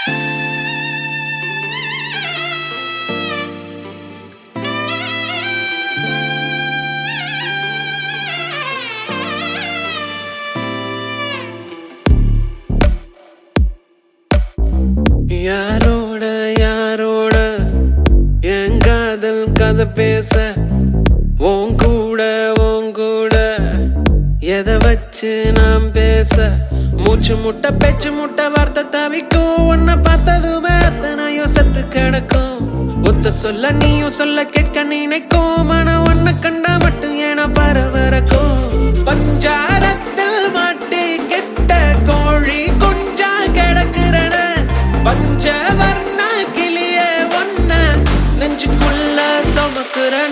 யாரோட யாரோட என் காதல் கதை பேச உன் கூட உன் கூட எதை வச்சு நாம் பேச மூச்சு முட்டை பேச்சு முட்டை வார்த்தை தவிக்கும் உன்னை பார்த்ததுமே அத்தனையும் செத்து கிடக்கும் ஒத்த சொல்ல நீயும் சொல்ல கேட்க நினைக்கும் மன ஒன்ன கண்டா மட்டும் ஏன பரவரக்கும் பஞ்சாரத்தில் மாட்டி கெட்ட கோழி குஞ்சா கிடக்குறன பஞ்சவர்ண கிளிய ஒன்ன நெஞ்சுக்குள்ள சுமக்குறன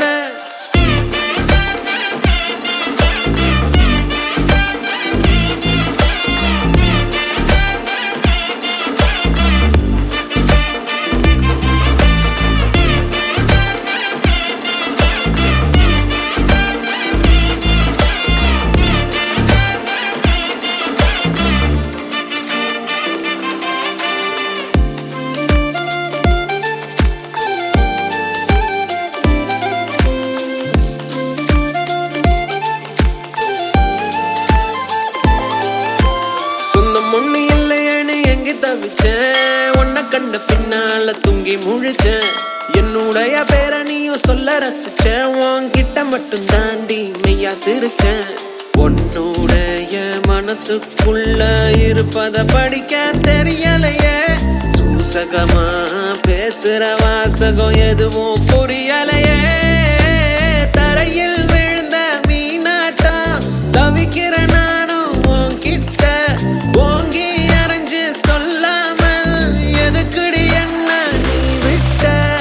சொந்தம் ஒண்ணு இல்லையேன்னு எங்க தவிச்சேன் உன்னை கண்ட பின்னால தூங்கி முழிச்சேன் என்னுடைய பேரை நீயும் சொல்ல ரசிச்சேன் உன்கிட்ட மட்டும் தாண்டி மெய்யா சிரிச்சேன் உன்னுடைய மனசுக்குள்ள இருப்பத படிக்க தெரியலையே சூசகமா பேசுற வாசகம் எதுவும் புரியலையே தரையில் விழுந்த மீனாட்டம் தவிக்கிற நானும் உன்கிட்ட ஓங்கி அரைஞ்சு சொல்லாமல் எதுக்குடி என்ன நீ விட்ட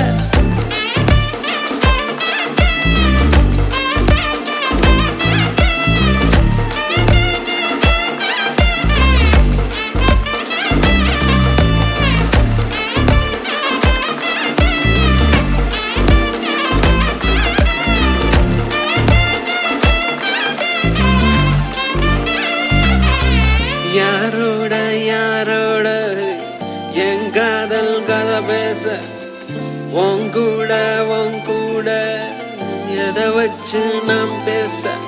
யாரோட யாரோட என் காதல் கதை பேச உன் கூட உன் கூட எதை வச்சு நாம் பேச